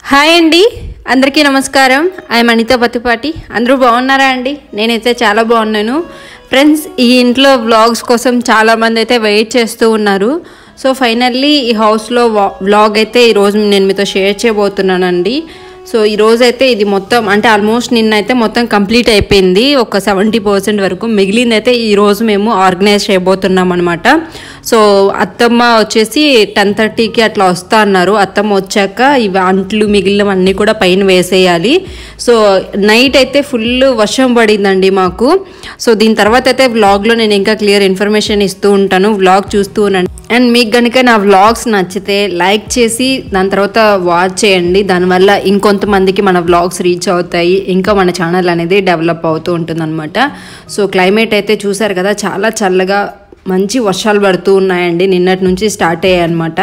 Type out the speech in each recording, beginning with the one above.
hi అండి అందరికీ నమస్కారం ఐఎమ్ అనిత పత్తిపాటి అందరూ బాగున్నారా అండి నేనైతే చాలా బాగున్నాను ఫ్రెండ్స్ ఈ ఇంట్లో వ్లాగ్స్ కోసం చాలామంది అయితే వెయిట్ చేస్తూ ఉన్నారు సో ఫైనల్లీ ఈ హౌస్లో వ్లాగ్ అయితే ఈరోజు నేను మీతో షేర్ చేయబోతున్నానండి సో ఈ రోజు అయితే ఇది మొత్తం అంటే ఆల్మోస్ట్ నిన్న అయితే మొత్తం కంప్లీట్ అయిపోయింది ఒక సెవెంటీ పర్సెంట్ వరకు మిగిలింది అయితే ఈ రోజు మేము ఆర్గనైజ్ చేయబోతున్నాం అనమాట సో అత్తమ్మ వచ్చేసి టెన్ థర్టీకి అట్లా వస్తా అన్నారు అత్తమ్మ వచ్చాక ఇవి అంట్లు మిగిలినవన్నీ కూడా పైన వేసేయాలి సో నైట్ అయితే ఫుల్ వర్షం పడిందండి మాకు సో దీని తర్వాత అయితే వ్లాగ్లో నేను ఇంకా క్లియర్ ఇన్ఫర్మేషన్ ఇస్తూ ఉంటాను వ్లాగ్ చూస్తూ ఉన్నాను అండ్ మీకు కనుక నా వ్లాగ్స్ నచ్చితే లైక్ చేసి దాని తర్వాత వాచ్ చేయండి దానివల్ల ఇంకొంతమందికి మన వ్లాగ్స్ రీచ్ అవుతాయి ఇంకా మన ఛానల్ అనేది డెవలప్ అవుతూ ఉంటుందన్నమాట సో క్లైమేట్ అయితే చూసారు కదా చాలా చల్లగా మంచి వర్షాలు పడుతూ ఉన్నాయండి నిన్నటి నుంచి స్టార్ట్ అయ్యాయి అనమాట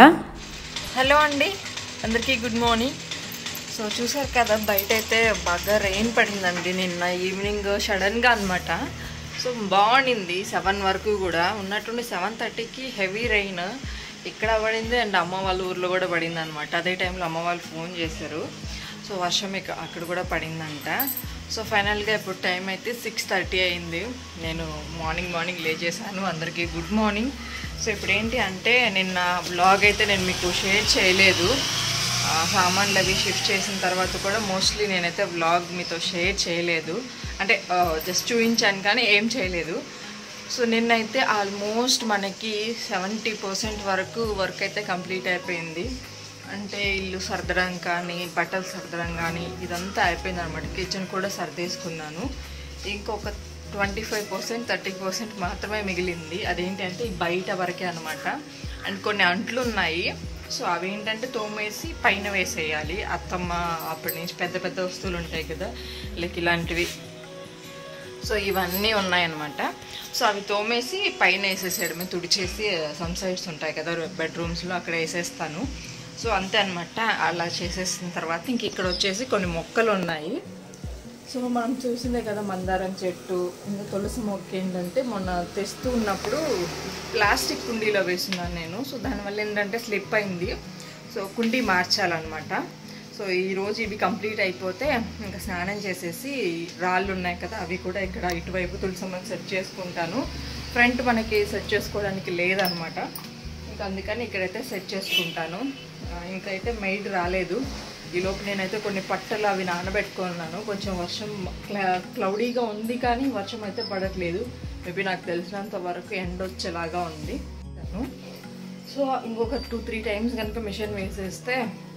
హలో అండి అందరికీ గుడ్ మార్నింగ్ సో చూసారు కదా బయట అయితే బాగా రెయిన్ పడిందండి నిన్న ఈవినింగ్ సడన్గా అనమాట సో బాగుండింది సెవెన్ వరకు కూడా ఉన్నట్టుండి సెవెన్ థర్టీకి హెవీ రెయిన్ ఇక్కడ పడింది అండ్ అమ్మ వాళ్ళ ఊర్లో కూడా పడింది అనమాట అదే టైంలో అమ్మ వాళ్ళు ఫోన్ చేశారు సో వర్షం ఇక అక్కడ కూడా పడిందంట సో ఫైనల్గా ఇప్పుడు టైం అయితే సిక్స్ థర్టీ అయింది నేను మార్నింగ్ మార్నింగ్ లేచేసాను అందరికీ గుడ్ మార్నింగ్ సో ఇప్పుడు ఏంటి అంటే నిన్న బ్లాగ్ అయితే నేను మీకు షేర్ చేయలేదు ఆ, సామాన్లు అవి షిఫ్ట్ చేసిన తర్వాత కూడా మోస్ట్లీ నేనైతే వ్లాగ్ మీతో షేర్ చేయలేదు అంటే జస్ట్ చూపించాను కానీ ఏం చేయలేదు సో నిన్నైతే ఆల్మోస్ట్ మనకి సెవెంటీ పర్సెంట్ వరకు వర్క్ అయితే కంప్లీట్ అయిపోయింది అంటే ఇల్లు సర్దడం కానీ బట్టలు సర్దడం కానీ ఇదంతా అయిపోయింది అనమాట కిచెన్ కూడా సర్దేసుకున్నాను ఇంకొక twenty five percent thirty percent మాత్రమే మిగిలింది అదేంటంటే ఈ బయట వరకే అనమాట అండ్ కొన్ని అంట్లు ఉన్నాయి సో అవి ఏంటంటే తోమేసి పైన వేసేయాలి అత్తమ్మ అప్పటి నుంచి పెద్ద పెద్ద వస్తువులు ఉంటాయి కదా లైక్ ఇలాంటివి సో ఇవన్నీ ఉన్నాయన్నమాట సో అవి తోమేసి పైన వేసేసేయడమే తుడిచేసి సమ్ సైడ్స్ ఉంటాయి కదా బెడ్రూమ్స్లో అక్కడ వేసేస్తాను సో అంతే అనమాట అలా చేసేసిన తర్వాత ఇంక ఇక్కడ వచ్చేసి కొన్ని మొక్కలు ఉన్నాయి సో మనం చూసిందే కదా మందారం చెట్టు ఇంకా తులసి మొక్క ఏంటంటే మొన్న తెస్తూ ఉన్నప్పుడు ప్లాస్టిక్ కుండీలో వేస్తున్నాను నేను సో దానివల్ల ఏంటంటే స్లిప్ అయింది సో కుండీ మార్చాలన్నమాట సో ఈరోజు ఇవి కంప్లీట్ అయిపోతే ఇంకా స్నానం చేసేసి రాళ్ళు ఉన్నాయి కదా అవి కూడా ఇక్కడ ఇటువైపు తులసమ్మకి సెట్ చేసుకుంటాను ఫ్రంట్ మనకి సెట్ చేసుకోవడానికి లేదనమాట ఇంకా అందుకని ఇక్కడైతే సెట్ చేసుకుంటాను ఆ, ఇంకా అయితే మెయిడ్ రాలేదు ఈ లోపు నేనైతే కొన్ని పట్టలు అవి నానబెట్టుకున్నాను కొంచెం వర్షం క్లా క్లౌడీగా ఉంది కానీ వర్షం అయితే పడట్లేదు మేబీ నాకు తెలిసినంత వరకు ఎండ వచ్చేలాగా ఉంది సో ఇంకొక టూ త్రీ టైమ్స్ కనుక మిషన్ వేసేస్తే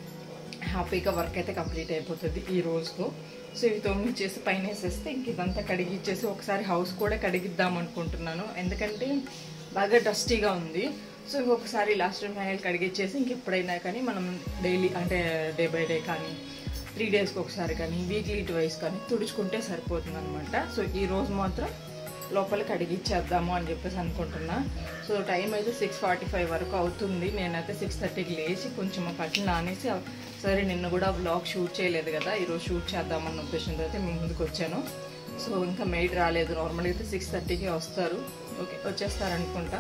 హ్యాపీగా వర్క్ అయితే కంప్లీట్ అయిపోతుంది ఈ రోజుతో సో ఇవి తొమ్మిది చేసి పైన వేసేస్తే ఇంక ఇదంతా కడిగిచ్చేసి ఒకసారి హౌస్ కూడా కడిగిద్దాం అనుకుంటున్నాను ఎందుకంటే బాగా డస్టీగా ఉంది సో ఇంకొకసారి లాస్ట్ ఫైనల్ కడిగిచ్చేసి ఇంక ఎప్పుడైనా కానీ మనం డైలీ అంటే డే బై డే కానీ త్రీ డేస్కి ఒకసారి కానీ వీక్లీ ట్వైస్ కానీ తుడుచుకుంటే సరిపోతుంది అనమాట సో ఈ రోజు మాత్రం లోపల కడిగిచ్చేద్దాము అని చెప్పేసి అనుకుంటున్నా సో టైం అయితే సిక్స్ ఫార్టీ ఫైవ్ వరకు అవుతుంది నేనైతే సిక్స్ థర్టీకి లేచి కొంచెం పట్ల నానేసి ఆ- సరే నిన్న కూడా బ్లాగ్ షూట్ చేయలేదు కదా ఈరోజు షూట్ చేద్దామన్న ఉద్దేశంతో అయితే మీ ముందుకు వచ్చాను సో ఇంకా మెయిడ్ రాలేదు నార్మల్గా అయితే సిక్స్ థర్టీకి వస్తారు ఓకే వచ్చేస్తారు అనుకుంటా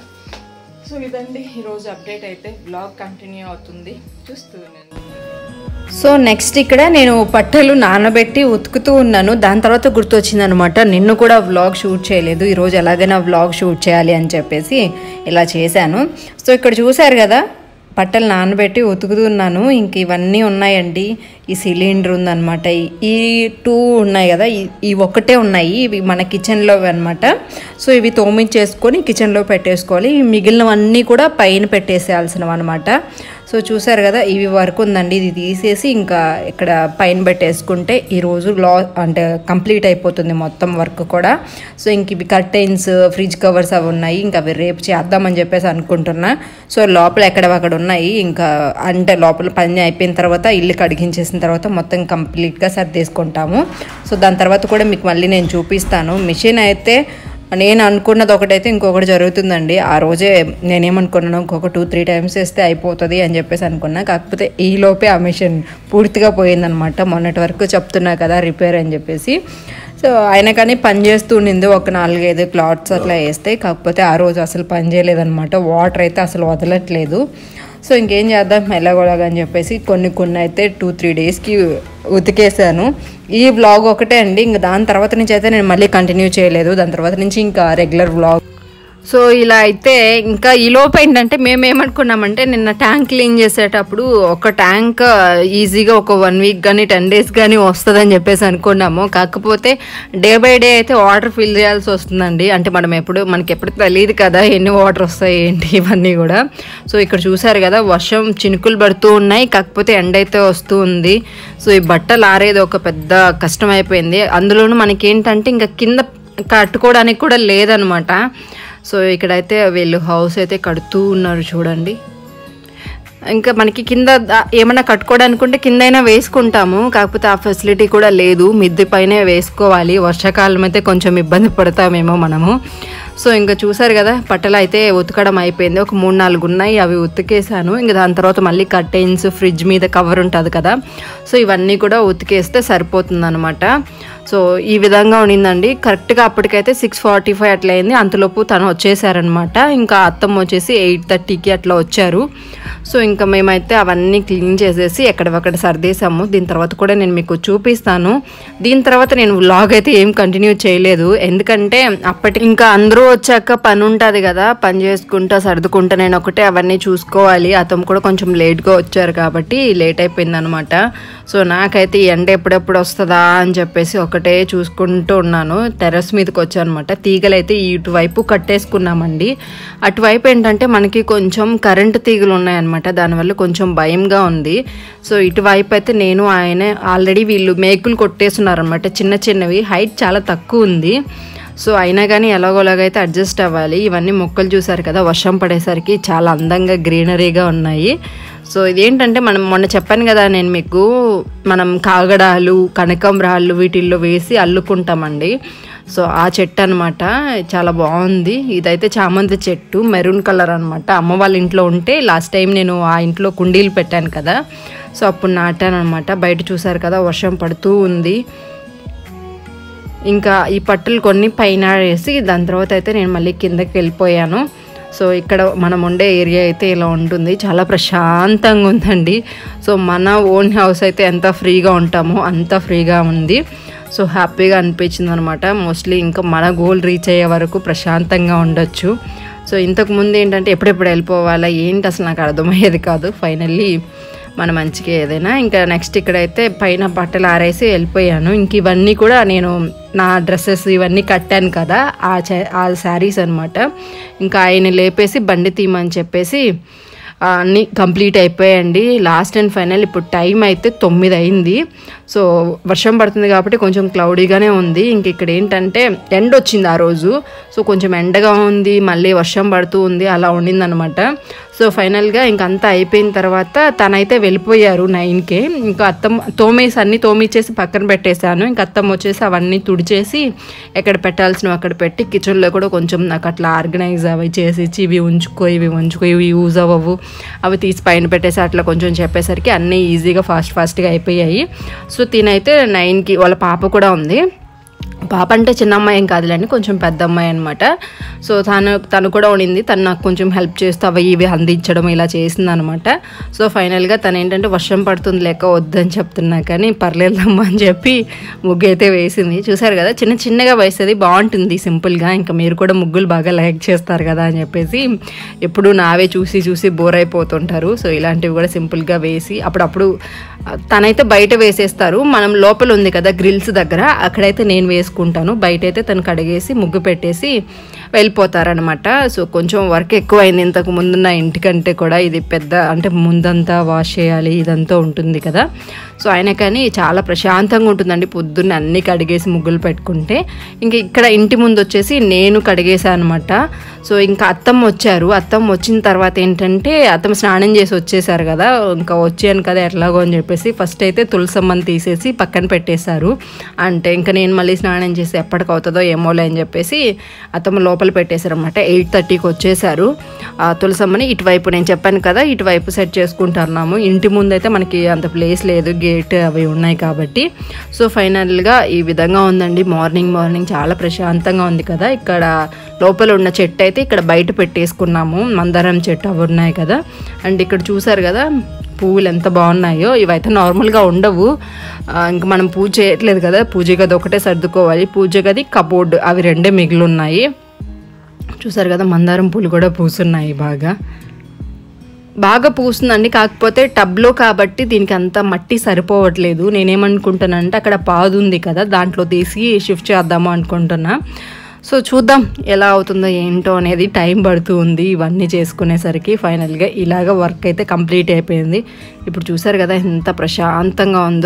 సో ఇదండి ఈరోజు అప్డేట్ అయితే బ్లాగ్ కంటిన్యూ అవుతుంది చూస్తూ నేను సో నెక్స్ట్ ఇక్కడ నేను పట్టలు నానబెట్టి ఉతుకుతూ ఉన్నాను దాని తర్వాత గుర్తొచ్చింది అనమాట నిన్ను కూడా వ్లాగ్ షూట్ చేయలేదు ఈరోజు ఎలాగైనా వ్లాగ్ షూట్ చేయాలి అని చెప్పేసి ఇలా చేశాను సో ఇక్కడ చూశారు కదా పట్టలు నానబెట్టి ఉతుకుతున్నాను ఇంక ఇవన్నీ ఉన్నాయండి ఈ సిలిండర్ ఉందన్నమాట ఈ- ఈ టూ ఉన్నాయి కదా ఈ- ఈ ఒక్కటే ఉన్నాయి ఇవి మన కిచెన్లో అనమాట సో ఇవి తోమించేసుకొని కిచెన్లో పెట్టేసుకోవాలి ఈ మిగిలినవన్నీ కూడా పైన పెట్టేసేయాల్సినవి అనమాట సో చూసారు కదా ఇవి వరకు ఉందండి ఇది తీసేసి ఇంకా ఇక్కడ పైన పెట్టేసుకుంటే ఈరోజు లా అంటే కంప్లీట్ అయిపోతుంది మొత్తం వర్క్ కూడా సో ఇంక ఇవి కర్టైన్స్ ఫ్రిడ్జ్ కవర్స్ అవి ఉన్నాయి ఇంకా అవి రేపు చేద్దామని చెప్పేసి అనుకుంటున్నా సో లోపల ఎక్కడ అక్కడ ఉన్నాయి ఇంకా అంటే లోపల పని అయిపోయిన తర్వాత ఇల్లు కడిగించేసిన తర్వాత మొత్తం కంప్లీట్గా సర్దేసుకుంటాము సో దాని తర్వాత కూడా మీకు మళ్ళీ నేను చూపిస్తాను మిషన్ అయితే నేను అనుకున్నది ఒకటైతే ఇంకొకటి జరుగుతుందండి ఆ రోజే నేనేమనుకున్నాను ఇంకొక టూ త్రీ టైమ్స్ వేస్తే అయిపోతుంది అని చెప్పేసి అనుకున్నా కాకపోతే ఈ లోపే ఆ మిషన్ పూర్తిగా పోయిందనమాట మొన్నటి వరకు చెప్తున్నా కదా రిపేర్ అని చెప్పేసి సో అయినా కానీ పని చేస్తూ ఉండింది ఒక నాలుగైదు క్లాత్స్ అట్లా వేస్తే కాకపోతే ఆ రోజు అసలు పని చేయలేదన్నమాట వాటర్ అయితే అసలు వదలట్లేదు సో ఇంకేం చేద్దాం ఎలాగోలాగా అని చెప్పేసి కొన్ని కొన్ని అయితే టూ త్రీ డేస్కి ఉతికేసాను ఈ వ్లాగ్ ఒకటే అండి ఇంకా దాని తర్వాత నుంచి అయితే నేను మళ్ళీ కంటిన్యూ చేయలేదు దాని తర్వాత నుంచి ఇంకా రెగ్యులర్ వ్లాగ్ సో ఇలా అయితే ఇంకా ఈ లోపు ఏంటంటే మేము ఏమనుకున్నామంటే నిన్న ట్యాంక్ క్లీన్ చేసేటప్పుడు ఒక ట్యాంక్ ఈజీగా ఒక వన్ వీక్ కానీ టెన్ డేస్ కానీ వస్తుందని చెప్పేసి అనుకున్నాము కాకపోతే డే బై డే అయితే వాటర్ ఫిల్ చేయాల్సి వస్తుందండి అంటే మనం ఎప్పుడు మనకి ఎప్పుడు తెలియదు కదా ఎన్ని వాటర్ వస్తాయి ఏంటి ఇవన్నీ కూడా సో ఇక్కడ చూసారు కదా వర్షం చినుకులు పడుతూ ఉన్నాయి కాకపోతే ఎండ అయితే వస్తూ ఉంది సో ఈ బట్టలు ఆరేది ఒక పెద్ద కష్టం అయిపోయింది అందులోనూ మనకి ఏంటంటే ఇంకా కింద కట్టుకోవడానికి కూడా లేదనమాట సో ఇక్కడైతే వీళ్ళు హౌస్ అయితే కడుతూ ఉన్నారు చూడండి ఇంకా మనకి కింద దా- ఏమన్నా కట్టుకోవడానుకుంటే కిందైనా వేసుకుంటాము కాకపోతే ఆ ఫెసిలిటీ కూడా లేదు మిద్దె పైనే వేసుకోవాలి వర్షాకాలం అయితే కొంచెం ఇబ్బంది పడతామేమో మనము సో ఇంకా చూసారు కదా బట్టలు అయితే ఉతకడం అయిపోయింది ఒక మూడు నాలుగు ఉన్నాయి అవి ఉతికేసాను ఇంకా దాని తర్వాత మళ్ళీ కర్టెన్స్ ఫ్రిడ్జ్ మీద కవర్ ఉంటుంది కదా సో ఇవన్నీ కూడా ఉతికేస్తే సరిపోతుంది అనమాట సో ఈ విధంగా ఉండిందండి కరెక్ట్గా అప్పటికైతే సిక్స్ ఫార్టీ ఫైవ్ అట్లా అయింది అంతలోపు తను వచ్చేసారనమాట ఇంకా అత్తమ్మ వచ్చేసి ఎయిట్ థర్టీకి అట్లా వచ్చారు సో ఇంకా మేమైతే అవన్నీ క్లీన్ చేసేసి ఎక్కడవక్కడ సర్దేశాము దీని తర్వాత కూడా నేను మీకు చూపిస్తాను దీని తర్వాత నేను వ్లాగ్ అయితే ఏం కంటిన్యూ చేయలేదు ఎందుకంటే అప్పటి ఇంకా అందరూ వచ్చాక పని ఉంటుంది కదా పని చేసుకుంటా సర్దుకుంటా నేను ఒకటే అవన్నీ చూసుకోవాలి అతను కూడా కొంచెం లేట్గా వచ్చారు కాబట్టి లేట్ అయిపోయింది అనమాట సో నాకైతే ఈ ఎండ ఎప్పుడెప్పుడు వస్తుందా అని చెప్పేసి ఒకటే చూసుకుంటూ ఉన్నాను టెర్రస్ మీదకి వచ్చాను అనమాట తీగలు అయితే ఇటువైపు కట్టేసుకున్నామండి అటువైపు ఏంటంటే మనకి కొంచెం కరెంటు తీగలు ఉన్నాయన్నమాట దానివల్ల కొంచెం భయంగా ఉంది సో ఇటువైపు అయితే నేను ఆయన ఆల్రెడీ వీళ్ళు మేకులు కొట్టేస్తున్నారనమాట చిన్న చిన్నవి హైట్ చాలా తక్కువ ఉంది సో అయినా కానీ ఎలాగోలాగైతే అడ్జస్ట్ అవ్వాలి ఇవన్నీ మొక్కలు చూసారు కదా వర్షం పడేసరికి చాలా అందంగా గ్రీనరీగా ఉన్నాయి సో ఇదేంటంటే మనం మొన్న చెప్పాను కదా నేను మీకు మనం కాగడాలు కనకంబరాలు వీటిల్లో వేసి అల్లుకుంటామండి సో ఆ చెట్టు అనమాట చాలా బాగుంది ఇదైతే చామంతి చెట్టు మెరూన్ కలర్ అనమాట అమ్మ వాళ్ళ ఇంట్లో ఉంటే లాస్ట్ టైం నేను ఆ ఇంట్లో కుండీలు పెట్టాను కదా సో అప్పుడు నాటాను అనమాట బయట చూసారు కదా వర్షం పడుతూ ఉంది ఇంకా ఈ పట్టులు కొన్ని పైన వేసి దాని తర్వాత అయితే నేను మళ్ళీ కిందకి వెళ్ళిపోయాను సో ఇక్కడ మనం ఉండే ఏరియా అయితే ఇలా ఉంటుంది చాలా ప్రశాంతంగా ఉందండి సో మన ఓన్ హౌస్ అయితే ఎంత ఫ్రీగా ఉంటామో అంత ఫ్రీగా ఉంది సో హ్యాపీగా అనిపించింది అనమాట మోస్ట్లీ ఇంకా మన గోల్ రీచ్ అయ్యే వరకు ప్రశాంతంగా ఉండొచ్చు సో ఇంతకు ముందు ఏంటంటే ఎప్పుడెప్పుడు వెళ్ళిపోవాలా ఏంటి అసలు నాకు అర్థమయ్యేది కాదు ఫైనల్లీ మన మంచిగా ఏదైనా ఇంకా నెక్స్ట్ ఇక్కడైతే పైన బట్టలు ఆరేసి వెళ్ళిపోయాను ఇంక ఇవన్నీ కూడా నేను నా డ్రెస్సెస్ ఇవన్నీ కట్టాను కదా ఆ చ- ఆ శారీస్ అనమాట ఇంకా ఆయన లేపేసి బండి తీయమని చెప్పేసి ఆ, అన్నీ కంప్లీట్ అయిపోయాయండి లాస్ట్ అండ్ ఫైనల్ ఇప్పుడు టైం అయితే తొమ్మిది అయింది సో వర్షం పడుతుంది కాబట్టి కొంచెం క్లౌడీగానే ఉంది ఇంక ఇక్కడ ఏంటంటే ఎండ వచ్చింది ఆ రోజు సో కొంచెం ఎండగా ఉంది మళ్ళీ వర్షం పడుతూ ఉంది అలా ఉండిందనమాట సో ఫైనల్గా ఇంకంతా అయిపోయిన తర్వాత తనైతే వెళ్ళిపోయారు నైన్కే ఇంకా అత్తమ్మ తోమేసి అన్ని తోమిచ్చేసి పక్కన పెట్టేశాను ఇంకా అత్తమ్మ వచ్చేసి అవన్నీ తుడిచేసి ఎక్కడ పెట్టాల్సినవి అక్కడ పెట్టి కిచెన్లో కూడా కొంచెం నాకు అట్లా ఆర్గనైజ్ అవి చేసి ఇచ్చి ఇవి ఉంచుకో ఇవి ఉంచుకో ఇవి యూజ్ అవ్వవు అవి తీసి పైన పెట్టేసి అట్లా కొంచెం చెప్పేసరికి అన్నీ ఈజీగా ఫాస్ట్ ఫాస్ట్గా అయిపోయాయి సో తినైతే నైన్కి వాళ్ళ పాప కూడా ఉంది పాప అంటే చిన్న అమ్మాయి ఏం కాదులేండి కొంచెం పెద్ద అమ్మాయి అనమాట సో తను తను కూడా ఉండింది తను నాకు కొంచెం హెల్ప్ చేస్తూ అవి ఇవి అందించడం ఇలా చేసింది అనమాట సో ఫైనల్గా తను ఏంటంటే వర్షం పడుతుంది లేక వద్దని చెప్తున్నా కానీ పర్లేదమ్మా అని చెప్పి ముగ్గు అయితే వేసింది చూసారు కదా చిన్న చిన్నగా వేసేది బాగుంటుంది సింపుల్గా ఇంకా మీరు కూడా ముగ్గులు బాగా లైక్ చేస్తారు కదా అని చెప్పేసి ఎప్పుడు నావే చూసి చూసి బోర్ అయిపోతుంటారు సో ఇలాంటివి కూడా సింపుల్గా వేసి అప్పుడప్పుడు ఆ, తనైతే బయట వేసేస్తారు మనం లోపల ఉంది కదా గ్రిల్స్ దగ్గర అక్కడైతే నేను వేసుకుంటాను బయట అయితే తను కడిగేసి ముగ్గు పెట్టేసి వెళ్ళిపోతారనమాట సో కొంచెం వర్క్ ఎక్కువైంది ఇంతకు ముందున్న ఇంటికంటే కూడా ఇది పెద్ద అంటే ముందంతా వాష్ చేయాలి ఇదంతా ఉంటుంది కదా సో ఆయన కానీ చాలా ప్రశాంతంగా ఉంటుందండి పొద్దున్న అన్ని కడిగేసి ముగ్గులు పెట్టుకుంటే ఇంక ఇక్కడ ఇంటి ముందు వచ్చేసి నేను కడిగేసాను అనమాట సో ఇంకా అత్తమ్మ వచ్చారు అత్తమ్మ వచ్చిన తర్వాత ఏంటంటే అత్తమ్మ స్నానం చేసి వచ్చేసారు కదా ఇంకా వచ్చాను కదా ఎట్లాగో అని చెప్పేసి ఫస్ట్ అయితే తులసమ్మని తీసేసి పక్కన పెట్టేశారు అంటే ఇంకా నేను మళ్ళీ స్నానం చేసి ఎప్పటికవుతుందో ఏమోలే అని చెప్పేసి అత్తమ్మ లోపల లోపల పెట్టేశారనమాట ఎయిట్ థర్టీకి వచ్చేసారు ఆ తులసమ్మని ఇటువైపు నేను చెప్పాను కదా ఇటువైపు సెట్ చేసుకుంటున్నాము ఇంటి ముందు అయితే మనకి అంత ప్లేస్ లేదు గేట్ అవి ఉన్నాయి కాబట్టి సో ఫైనల్గా ఈ విధంగా ఉందండి మార్నింగ్ మార్నింగ్ చాలా ప్రశాంతంగా ఉంది కదా ఇక్కడ లోపల ఉన్న చెట్టు అయితే ఇక్కడ బయట పెట్టేసుకున్నాము మందారం చెట్టు అవి ఉన్నాయి కదా అండ్ ఇక్కడ చూసారు కదా పువ్వులు ఎంత బాగున్నాయో ఇవైతే నార్మల్గా ఉండవు ఆ, ఇంకా మనం పూజ చేయట్లేదు కదా పూజ గది ఒకటే సర్దుకోవాలి పూజ గది కబోర్డ్ అవి రెండే మిగిలి ఉన్నాయి చూసారు కదా మందారం పూలు కూడా పూసున్నాయి బాగా బాగా పూస్తుందండి కాకపోతే టబ్లో కాబట్టి దీనికి అంత మట్టి సరిపోవట్లేదు నేనేమనుకుంటానంటే అక్కడ పాదు ఉంది కదా దాంట్లో తీసి షిఫ్ట్ చేద్దాము అనుకుంటున్నా సో చూద్దాం ఎలా అవుతుందో ఏంటో అనేది టైం పడుతూ ఉంది ఇవన్నీ చేసుకునేసరికి ఫైనల్గా ఇలాగ వర్క్ అయితే కంప్లీట్ అయిపోయింది ఇప్పుడు చూసారు కదా ఎంత ప్రశాంతంగా ఉందో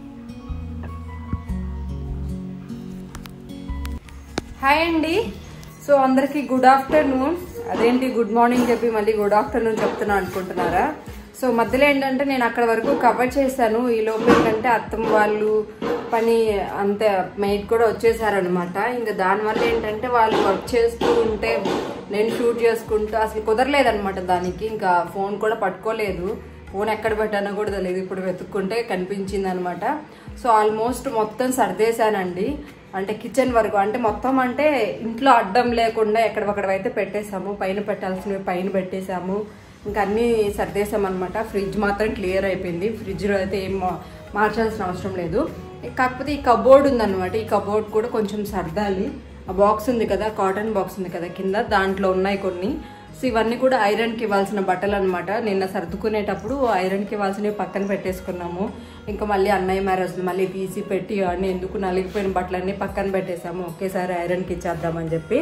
హాయ్ అండి సో అందరికి గుడ్ ఆఫ్టర్నూన్ అదేంటి గుడ్ మార్నింగ్ చెప్పి మళ్ళీ గుడ్ ఆఫ్టర్నూన్ చెప్తున్నా అనుకుంటున్నారా సో మధ్యలో ఏంటంటే నేను అక్కడ వరకు కవర్ చేశాను ఈ లోపు ఏంటంటే అత్తమ్మ వాళ్ళు పని అంతే మెయిడ్ కూడా వచ్చేసారనమాట ఇంకా దానివల్ల ఏంటంటే వాళ్ళు వర్క్ చేస్తూ ఉంటే నేను షూట్ చేసుకుంటూ అసలు కుదరలేదనమాట దానికి ఇంకా ఫోన్ కూడా పట్టుకోలేదు ఫోన్ ఎక్కడ పెట్టానో కూడా తెలియదు ఇప్పుడు వెతుక్కుంటే కనిపించింది అనమాట సో ఆల్మోస్ట్ మొత్తం సర్దేశానండి అంటే కిచెన్ వరకు అంటే మొత్తం అంటే ఇంట్లో అడ్డం లేకుండా ఎక్కడొక్కడ అయితే పెట్టేశాము పైన పెట్టాల్సినవి పైన పెట్టేశాము ఇంకా అన్నీ సర్దేశాం అనమాట ఫ్రిడ్జ్ మాత్రం క్లియర్ అయిపోయింది ఫ్రిడ్జ్లో అయితే ఏం మా- మార్చాల్సిన అవసరం లేదు కాకపోతే ఈ కబోర్డ్ ఉందన్నమాట ఈ కబోర్డ్ కూడా కొంచెం సర్దాలి ఆ బాక్స్ ఉంది కదా కాటన్ బాక్స్ ఉంది కదా కింద దాంట్లో ఉన్నాయి కొన్ని సో ఇవన్నీ కూడా ఐరన్కి ఇవ్వాల్సిన బట్టలు అనమాట నిన్న సర్దుకునేటప్పుడు ఐరన్కి ఇవ్వాల్సినవి పక్కన పెట్టేసుకున్నాము ఇంకా మళ్ళీ అన్నయ్య మ్యారేజ్ మళ్ళీ తీసి పెట్టి అన్నీ ఎందుకు నలిగిపోయిన బట్టలన్నీ పక్కన పెట్టేసాము ఒకేసారి ఐరన్కి ఇచ్చేద్దామని చెప్పి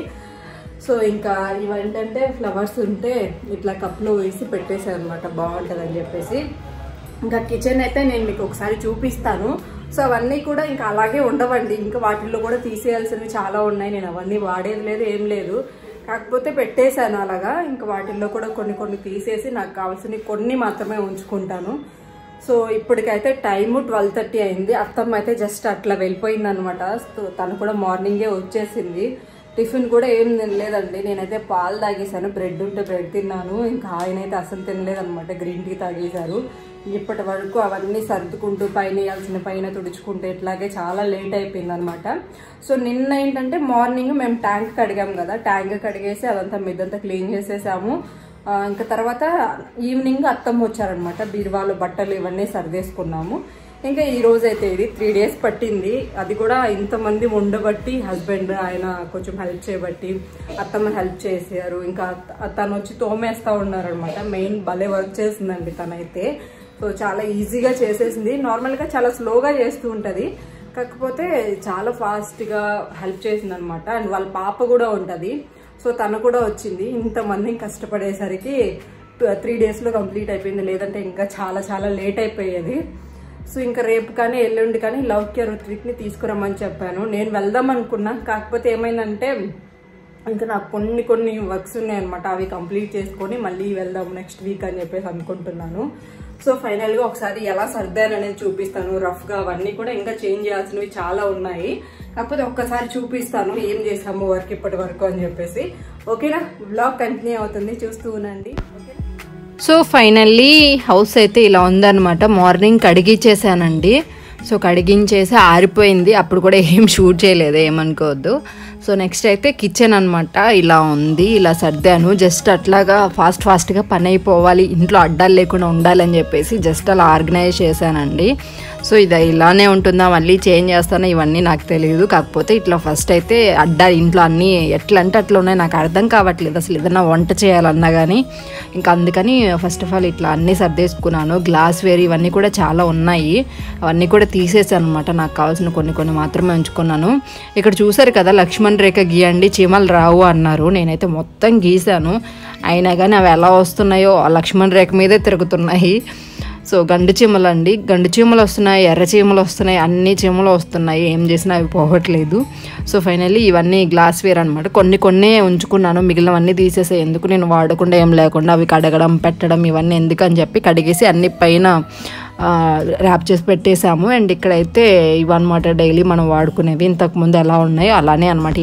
సో ఇంకా ఇవేంటంటే ఫ్లవర్స్ ఉంటే ఇట్లా కప్లో వేసి పెట్టేసాను అనమాట బాగుంటుంది అని చెప్పేసి ఇంకా కిచెన్ అయితే నేను మీకు ఒకసారి చూపిస్తాను సో అవన్నీ కూడా ఇంకా అలాగే ఉండవండి ఇంకా వాటిల్లో కూడా తీసేయాల్సినవి చాలా ఉన్నాయి నేను అవన్నీ వాడేది లేదు ఏం లేదు కాకపోతే పెట్టేశాను అలాగా ఇంకా వాటిల్లో కూడా కొన్ని కొన్ని తీసేసి నాకు కావాల్సినవి కొన్ని మాత్రమే ఉంచుకుంటాను సో ఇప్పటికైతే టైము ట్వెల్వ్ థర్టీ అయింది అత్తమ్మ అయితే జస్ట్ అట్లా వెళ్ళిపోయింది అనమాట తను కూడా మార్నింగే వచ్చేసింది టిఫిన్ కూడా ఏం తినలేదండి నేనైతే పాలు తాగేశాను బ్రెడ్ ఉంటే బ్రెడ్ తిన్నాను ఇంకా ఆయన అయితే అసలు తినలేదన్నమాట గ్రీన్ టీ తాగేశారు ఇప్పటి వరకు అవన్నీ సర్దుకుంటూ పైన వేయాల్సిన పైన తుడుచుకుంటూ ఇట్లాగే చాలా లేట్ అయిపోయింది అనమాట సో నిన్న ఏంటంటే మార్నింగ్ మేము ట్యాంక్ కడిగాం కదా ట్యాంక్ కడిగేసి అదంతా మిద్దంతా క్లీన్ చేసేసాము ఆ, ఇంకా తర్వాత ఈవినింగ్ అత్తమ్మ వచ్చారనమాట బీరువాలో బట్టలు ఇవన్నీ సర్దేసుకున్నాము ఇంకా ఈ రోజు అయితే ఇది త్రీ డేస్ పట్టింది అది కూడా ఇంతమంది ఉండబట్టి హస్బెండ్ ఆయన కొంచెం హెల్ప్ చేయబట్టి అత్తమ్మ హెల్ప్ చేశారు ఇంకా అత్త- తను వచ్చి తోమేస్తా ఉన్నారనమాట మెయిన్ భలే వర్క్ చేసిందండి తనైతే సో చాలా ఈజీగా చేసేసింది నార్మల్గా చాలా స్లోగా చేస్తూ ఉంటుంది కాకపోతే చాలా ఫాస్ట్గా హెల్ప్ చేసింది అనమాట అండ్ వాళ్ళ పాప కూడా ఉంటుంది సో తను కూడా వచ్చింది ఇంతమంది కష్టపడేసరికి త్రీ డేస్లో కంప్లీట్ అయిపోయింది లేదంటే ఇంకా చాలా చాలా లేట్ అయిపోయేది సో ఇంకా రేపు కానీ ఎల్లుండి కానీ లవ్ కేర్ ని తీసుకురమ్మని చెప్పాను నేను వెళ్దాం అనుకున్నా కాకపోతే ఏమైందంటే ఇంకా నాకు కొన్ని కొన్ని వర్క్స్ ఉన్నాయన్నమాట అవి కంప్లీట్ చేసుకొని మళ్ళీ వెళ్దాం నెక్స్ట్ వీక్ అని చెప్పేసి అనుకుంటున్నాను సో ఫైనల్గా ఒకసారి ఎలా సర్దాను అనేది చూపిస్తాను రఫ్గా అవన్నీ కూడా ఇంకా చేంజ్ చేయాల్సినవి చాలా ఉన్నాయి కాకపోతే ఒక్కసారి చూపిస్తాను ఏం చేసాము వర్క్ ఇప్పటి వరకు అని చెప్పేసి ఓకేనా బ్లాగ్ కంటిన్యూ అవుతుంది చూస్తూ ఉండండి సో ఫైనల్లీ హౌస్ అయితే ఇలా ఉందన్నమాట మార్నింగ్ కడిగిచ్చేసానండి సో కడిగించేసి ఆరిపోయింది అప్పుడు కూడా ఏం షూట్ చేయలేదు ఏమనుకోవద్దు సో నెక్స్ట్ అయితే కిచెన్ అనమాట ఇలా ఉంది ఇలా సర్దాను జస్ట్ అట్లాగా ఫాస్ట్ ఫాస్ట్గా పని అయిపోవాలి ఇంట్లో అడ్డాలు లేకుండా ఉండాలని చెప్పేసి జస్ట్ అలా ఆర్గనైజ్ చేశానండి సో ఇది ఇలానే ఉంటుందా మళ్ళీ చేంజ్ చేస్తానో ఇవన్నీ నాకు తెలియదు కాకపోతే ఇట్లా ఫస్ట్ అయితే అడ్డా ఇంట్లో అన్నీ ఎట్లా అంటే అట్లా ఉన్నాయి నాకు అర్థం కావట్లేదు అసలు ఏదైనా వంట చేయాలన్నా కానీ ఇంకా అందుకని ఫస్ట్ ఆఫ్ ఆల్ ఇట్లా అన్నీ సర్దేసుకున్నాను గ్లాస్ వేర్ ఇవన్నీ కూడా చాలా ఉన్నాయి అవన్నీ కూడా తీసేసాను అనమాట నాకు కావాల్సిన కొన్ని కొన్ని మాత్రమే ఉంచుకున్నాను ఇక్కడ చూసారు కదా లక్ష్మణ్ రేఖ గీయండి చీమలు రావు అన్నారు నేనైతే మొత్తం గీసాను అయినా కానీ అవి ఎలా వస్తున్నాయో ఆ లక్ష్మణ్ రేఖ మీదే తిరుగుతున్నాయి సో గండు చీమలు అండి గండు చీమలు వస్తున్నాయి ఎర్ర చీమలు వస్తున్నాయి అన్ని చీమలు వస్తున్నాయి ఏం చేసినా అవి పోవట్లేదు సో ఫైనల్లీ ఇవన్నీ గ్లాస్ వేర్ అనమాట కొన్ని కొన్ని ఉంచుకున్నాను మిగిలినవన్నీ తీసేసే ఎందుకు నేను వాడకుండా ఏం లేకుండా అవి కడగడం పెట్టడం ఇవన్నీ ఎందుకు అని చెప్పి కడిగేసి అన్ని పైన ర్యాప్ చేసి పెట్టేశాము అండ్ ఇక్కడైతే ఇవన్నమాట డైలీ మనం వాడుకునేవి ఇంతకుముందు ఎలా ఉన్నాయో అలానే అనమాట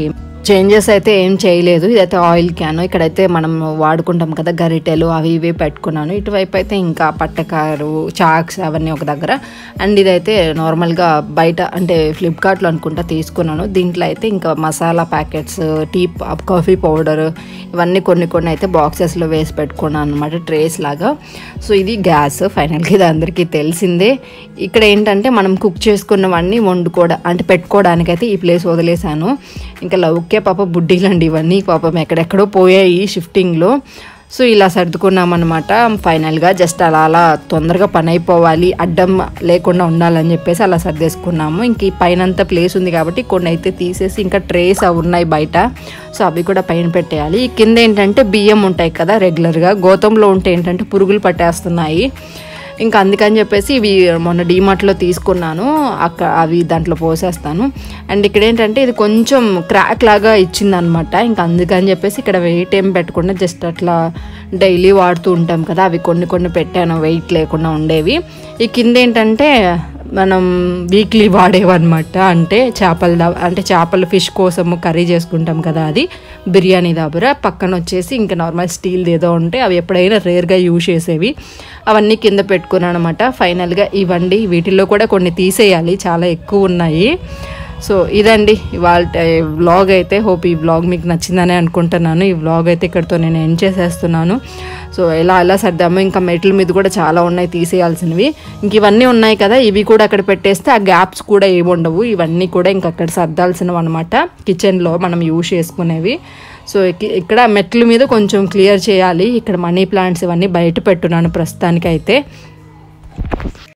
చేంజెస్ అయితే ఏం చేయలేదు ఇదైతే ఆయిల్ క్యాన్ ఇక్కడైతే మనం వాడుకుంటాం కదా గరిటెలు అవి ఇవి పెట్టుకున్నాను ఇటువైపు అయితే ఇంకా పట్టకారు చాక్స్ అవన్నీ ఒక దగ్గర అండ్ ఇదైతే నార్మల్గా బయట అంటే ఫ్లిప్కార్ట్లో అనుకుంటా తీసుకున్నాను దీంట్లో అయితే ఇంకా masala packets tea coffee powder ఇవన్నీ కొన్ని కొన్ని అయితే బాక్సెస్లో వేసి పెట్టుకున్నాను అనమాట ట్రేస్ లాగా సో ఇది గ్యాస్ ఫైనల్గా ఇది అందరికీ తెలిసిందే ఇక్కడ ఏంటంటే మనం కుక్ చేసుకున్నవన్నీ వండుకోవడం అంటే పెట్టుకోవడానికి అయితే ఈ ప్లేస్ వదిలేశాను ఇంకా లౌక్య పాప బుడ్డీలండి ఇవన్నీ పాపం ఎక్కడెక్కడో పోయాయి షిఫ్టింగ్లో సో ఇలా సర్దుకున్నామన్నమాట ఫైనల్గా జస్ట్ అలా అలా తొందరగా పని అయిపోవాలి అడ్డం లేకుండా ఉండాలని చెప్పేసి అలా సర్దేసుకున్నాము ఇంక ఈ పైనంత ప్లేస్ ఉంది కాబట్టి కొన్ని అయితే తీసేసి ఇంకా ట్రేస్ అవి ఉన్నాయి బయట సో అవి కూడా పైన పెట్టేయాలి ఈ కింద ఏంటంటే బియ్యం ఉంటాయి కదా రెగ్యులర్గా గోతంలో ఉంటే ఏంటంటే పురుగులు పట్టేస్తున్నాయి ఇంకా అందుకని చెప్పేసి ఇవి మొన్న డీమార్ట్లో తీసుకున్నాను అక్కడ అవి దాంట్లో పోసేస్తాను అండ్ ఇక్కడ ఏంటంటే ఇది కొంచెం క్రాక్ లాగా ఇచ్చిందనమాట ఇంకా అందుకని చెప్పేసి ఇక్కడ వెయిట్ ఏం పెట్టకుండా జస్ట్ అట్లా డైలీ వాడుతూ ఉంటాం కదా అవి కొన్ని కొన్ని పెట్టాను వెయిట్ లేకుండా ఉండేవి ఈ కింద ఏంటంటే మనం వీక్లీ వాడేవన్నమాట అంటే చేపల దా అంటే చేపల ఫిష్ కోసము కర్రీ చేసుకుంటాం కదా అది బిర్యానీ దాబురా పక్కన వచ్చేసి ఇంకా నార్మల్ స్టీల్ ఏదో ఉంటే అవి ఎప్పుడైనా రేర్గా యూజ్ చేసేవి అవన్నీ కింద పెట్టుకున్నాను అనమాట ఫైనల్గా ఇవ్వండి వీటిల్లో కూడా కొన్ని తీసేయాలి చాలా ఎక్కువ ఉన్నాయి సో ఇదండి ఇవాళ వ్లాగ్ అయితే హోప్ ఈ వ్లాగ్ మీకు నచ్చిందని అనుకుంటున్నాను ఈ వ్లాగ్ అయితే ఇక్కడితో నేను ఎండ్ చేసేస్తున్నాను సో ఎలా ఎలా సర్దాము ఇంకా మెట్ల మీద కూడా చాలా ఉన్నాయి తీసేయాల్సినవి ఇంక ఇవన్నీ ఉన్నాయి కదా ఇవి కూడా అక్కడ పెట్టేస్తే ఆ గ్యాప్స్ కూడా ఏమి ఉండవు ఇవన్నీ కూడా ఇంక అక్కడ సర్దాల్సినవి అనమాట కిచెన్లో మనం యూజ్ చేసుకునేవి సో ఇక్- ఇక్కడ మెట్ల మీద కొంచెం క్లియర్ చేయాలి ఇక్కడ మనీ ప్లాంట్స్ ఇవన్నీ బయట పెట్టున్నాను ప్రస్తుతానికైతే